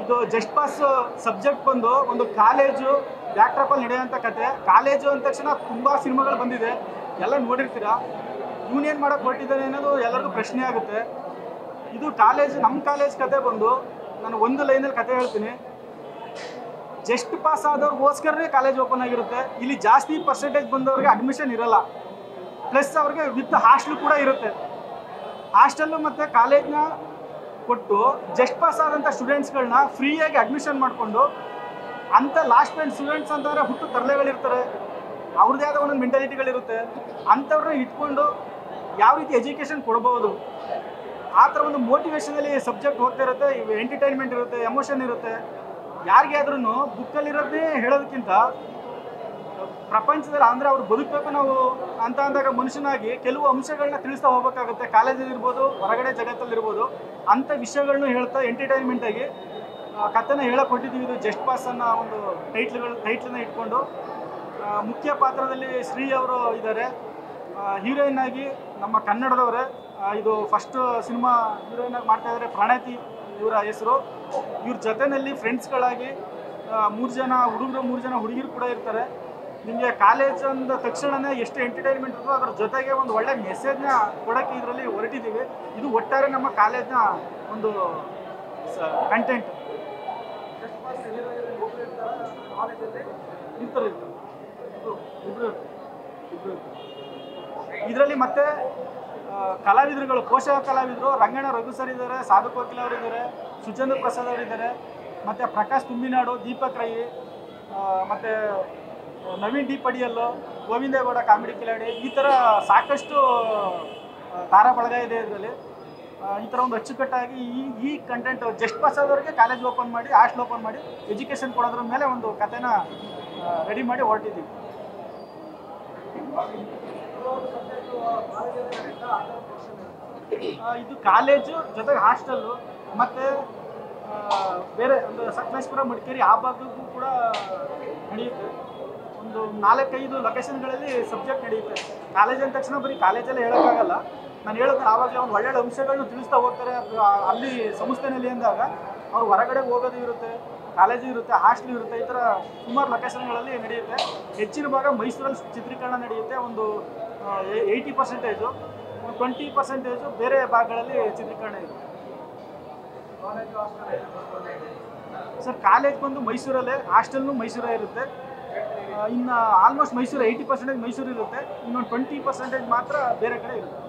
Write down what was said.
ಇದು just pass subject ಬಂದು ಒಂದು ಕಾಲೇಜು ಬ್ಯಾಕ್ಟ್ರಾಪಲ್ಲಿ ನಡೆಯುವಂಥ ಕತೆ ಕಾಲೇಜು ಅಂದ ತಕ್ಷಣ ತುಂಬ ಸಿನಿಮಾಗಳು ಬಂದಿದೆ ಎಲ್ಲ ನೋಡಿರ್ತೀರಾ ಯೂನಿಯನ್ ಮಾಡೋಕೆ ಹೊರಟಿದ್ದಾನೆ ಅನ್ನೋದು ಎಲ್ಲರಿಗೂ ಪ್ರಶ್ನೆ ಆಗುತ್ತೆ ಇದು ಕಾಲೇಜ್ ನಮ್ಮ ಕಾಲೇಜ್ ಕತೆ ಬಂದು ನಾನು ಒಂದು ಲೈನಲ್ಲಿ ಕತೆ ಹೇಳ್ತೀನಿ ಜಸ್ಟ್ ಪಾಸ್ ಆದವ್ರಿಗೋಸ್ಕರನೇ ಕಾಲೇಜ್ ಓಪನ್ ಆಗಿರುತ್ತೆ ಇಲ್ಲಿ ಜಾಸ್ತಿ ಪರ್ಸೆಂಟೇಜ್ ಬಂದವ್ರಿಗೆ ಅಡ್ಮಿಷನ್ ಇರಲ್ಲ ಪ್ಲಸ್ ಅವ್ರಿಗೆ ವಿತ್ ಹಾಸ್ಟೆಲ್ ಕೂಡ ಇರುತ್ತೆ ಹಾಸ್ಟೆಲ್ಲು ಮತ್ತು ಕಾಲೇಜ್ನ ಕೊಟ್ಟು ಜಸ್ಟ್ ಪಾಸ್ ಆದಂಥ ಸ್ಟೂಡೆಂಟ್ಸ್ಗಳನ್ನ ಫ್ರೀಯಾಗಿ ಅಡ್ಮಿಷನ್ ಮಾಡಿಕೊಂಡು ಅಂಥ ಲಾಸ್ಟ್ ಬೆಂಚ್ ಸ್ಟೂಡೆಂಟ್ಸ್ ಅಂತಂದರೆ ಹುಟ್ಟು ತರಲೆಗಳಿರ್ತಾರೆ ಅವ್ರದ್ದೇ ಆದ ಒಂದೊಂದು ಮೆಂಟಾಲಿಟಿಗಳಿರುತ್ತೆ ಅಂಥವ್ರನ್ನ ಇಟ್ಕೊಂಡು ಯಾವ ರೀತಿ ಎಜುಕೇಷನ್ ಕೊಡ್ಬೋದು ಆ ಥರ ಒಂದು ಮೋಟಿವೇಶನಲ್ಲಿ ಸಬ್ಜೆಕ್ಟ್ ಹೋಗ್ತಾ ಇರುತ್ತೆ ಎಂಟರ್ಟೈನ್ಮೆಂಟ್ ಇರುತ್ತೆ ಎಮೋಷನ್ ಇರುತ್ತೆ ಯಾರಿಗೆ ಆದ್ರೂ ಬುಕ್ಕಲ್ಲಿರೋದನ್ನೇ ಹೇಳೋದಕ್ಕಿಂತ ಪ್ರಪಂಚದಲ್ಲಿ ಅಂದರೆ ಅವ್ರು ಬದುಕಬೇಕು ನಾವು ಅಂತ ಅಂದಾಗ ಮನುಷ್ಯನಾಗಿ ಕೆಲವು ಅಂಶಗಳನ್ನ ತಿಳಿಸ್ತಾ ಹೋಗ್ಬೇಕಾಗುತ್ತೆ ಕಾಲೇಜಲ್ಲಿ ಇರ್ಬೋದು ಹೊರಗಡೆ ಜಗತ್ತಲ್ಲಿರ್ಬೋದು ಅಂಥ ವಿಷಯಗಳನ್ನ ಹೇಳ್ತಾ ಎಂಟರ್ಟೈನ್ಮೆಂಟ್ ಆಗಿ ಆ, ಕಥೆನ ಹೇಳಕ್ ಹೊಟ್ಟಿದ್ದೀವಿ ಇದು ಜಸ್ಟ್ ಪಾಸ್ ಅನ್ನೋ ಒಂದು ಟೈಟ್ಲ್ಗಳು ಟೈಟ್ಲನ್ನ ಇಟ್ಕೊಂಡು ಆ, ಮುಖ್ಯ ಪಾತ್ರದಲ್ಲಿ ಶ್ರೀ ಅವರು ಇದ್ದಾರೆ ಹೀರೋಯಿನ್ ಆಗಿ ನಮ್ಮ ಕನ್ನಡದವರೇ ಆ, ಇದು ಫಸ್ಟ್ ಸಿನಿಮಾ ಹೀರೋಯಿನ್ ಆಗಿ ಮಾಡ್ತಾ ಇದ್ದಾರೆ ಪ್ರಣತಿ ಇವರ ಹೆಸರು ಇವ್ರ ಜೊತೆಯಲ್ಲಿ ಫ್ರೆಂಡ್ಸ್ಗಳಾಗಿ ಮೂರು ಜನ ಹುಡುಗರು ಮೂರು ಜನ ಹುಡುಗಿರು ಕೂಡ ಇರ್ತಾರೆ ನಿಮಗೆ ಕಾಲೇಜ್ ಅಂದ ತಕ್ಷಣನೇ ಎಷ್ಟು ಎಂಟರ್ಟೈನ್ಮೆಂಟ್ ಇರ್ತೋ ಅದ್ರ ಜೊತೆಗೆ ಒಂದು ಒಳ್ಳೆ ಮೆಸೇಜ್ನ ಕೊಡೋಕ್ಕೆ ಇದರಲ್ಲಿ ಹೊರಟಿದ್ದೀವಿ ಇದು ಒಟ್ಟಾರೆ ನಮ್ಮ ಕಾಲೇಜ್ನ ಒಂದು ಕಂಟೆಂಟ್ ಇರ್ತಾರೆ ಇಬ್ರು ಇಬ್ರು ಇದರಲ್ಲಿ ಮತ್ತೆ ಆ, ಕಲಾವಿದರುಗಳು ಪೋಷಕ ಕಲಾವಿದರು ರಂಗಣ್ಣ ರಘು ಸರ್ ಇದ್ದಾರೆ ಸಾಧು ಕೋಕಿಲ ಅವರು ಇದ್ದಾರೆ ಸುಚೇಂದ್ರ ಪ್ರಸಾದ್ ಅವರು ಇದ್ದಾರೆ ಮತ್ತು ಪ್ರಕಾಶ್ ತುಂಬಿನಾಡು ದೀಪಕ್ ರೈ ಆ, ಮತ್ತೆ ನವೀನ್ ಡಿ ಪಡಿಯಲ್ಲು ಗೋವಿಂದೇಗೌಡ ಕಾಮಿಡಿ ಕಿಲಾಡಿ ಈ ಥರ ಸಾಕಷ್ಟು ಆ, ತಾರಾ ಬಳಗ ಇದೆ ಇದರಲ್ಲಿ ಈ ಥರ ಒಂದು ಅಚ್ಚುಕಟ್ಟಾಗಿ ಈ ಈ ಕಂಟೆಂಟ್ ಜಸ್ಟ್ ಪಾಸ್ ಆದವ್ರಿಗೆ ಕಾಲೇಜ್ ಓಪನ್ ಮಾಡಿ ಹಾಸ್ಟೆಲ್ ಓಪನ್ ಮಾಡಿ ಎಜುಕೇಷನ್ ಕೊಡೋದ್ರ ಮೇಲೆ ಒಂದು ಕಥೆನ ರೆಡಿ ಮಾಡಿ ಹೊರಟಿದ್ದೀವಿ ಆ, ಇದು ಕಾಲೇಜು ಜೊತೆಗೆ ಹಾಸ್ಟೆಲ್ಲು ಮತ್ತು ಬೇರೆ ಒಂದು ಸಕಲೇಶ್ಪುರ ಮಡಿಕೇರಿ ಆ ಭಾಗಕ್ಕೂ ಕೂಡ ನಡೆಯುತ್ತೆ ಒಂದು ನಾಲ್ಕೈದು ಲೊಕೇಶನ್ಗಳಲ್ಲಿ ಸಬ್ಜೆಕ್ಟ್ ನಡೆಯುತ್ತೆ ಕಾಲೇಜ್ ಅಂದ ತಕ್ಷಣ ಬರೀ ಕಾಲೇಜಲ್ಲೇ ಹೇಳೋಕ್ಕಾಗಲ್ಲ ನಾನು ಹೇಳಿದ್ರೆ ಆವಾಗಲೇ ಒಂದು ಒಳ್ಳೊಳ್ಳೆ ಅಂಶಗಳನ್ನ ತಿಳಿಸ್ತಾ ಹೋಗ್ತಾರೆ ಆ, ಅಲ್ಲಿ ಸಂಸ್ಥೆನಲ್ಲಿ ಅಂದಾಗ ಅವ್ರು ಹೊರಗಡೆ ಹೋಗೋದು ಇರುತ್ತೆ ಕಾಲೇಜು ಇರುತ್ತೆ ಹಾಸ್ಟೆಲ್ ಇರುತ್ತೆ ಈ ಥರ ಸುಮಾರು ಲೊಕೇಶನ್ಗಳಲ್ಲಿ ನಡೆಯುತ್ತೆ ಹೆಚ್ಚಿನ ಭಾಗ ಮೈಸೂರಲ್ಲಿ ಚಿತ್ರೀಕರಣ ನಡೆಯುತ್ತೆ ಒಂದು ಏಯ್ಟಿ ಪರ್ಸೆಂಟೇಜು ಟ್ವೆಂಟಿ ಪರ್ಸೆಂಟೇಜು ಬೇರೆ ಭಾಗಗಳಲ್ಲಿ ಚಿತ್ರೀಕರಣ ಇದೆ ಸರ್ ಕಾಲೇಜ್ ಬಂದು ಮೈಸೂರಲ್ಲೇ ಹಾಸ್ಟೆಲ್ನು ಮೈಸೂರೇ ಇರುತ್ತೆ ಆ, ಇನ್ನು almost Mysuru eighty percentage Mysuru ಇರುತ್ತೆ ಇನ್ನೊಂದು ಟ್ವೆಂಟಿ ಪರ್ಸೆಂಟೇಜ್ ಮಾತ್ರ ಬೇರೆ ಕಡೆ ಇರುತ್ತೆ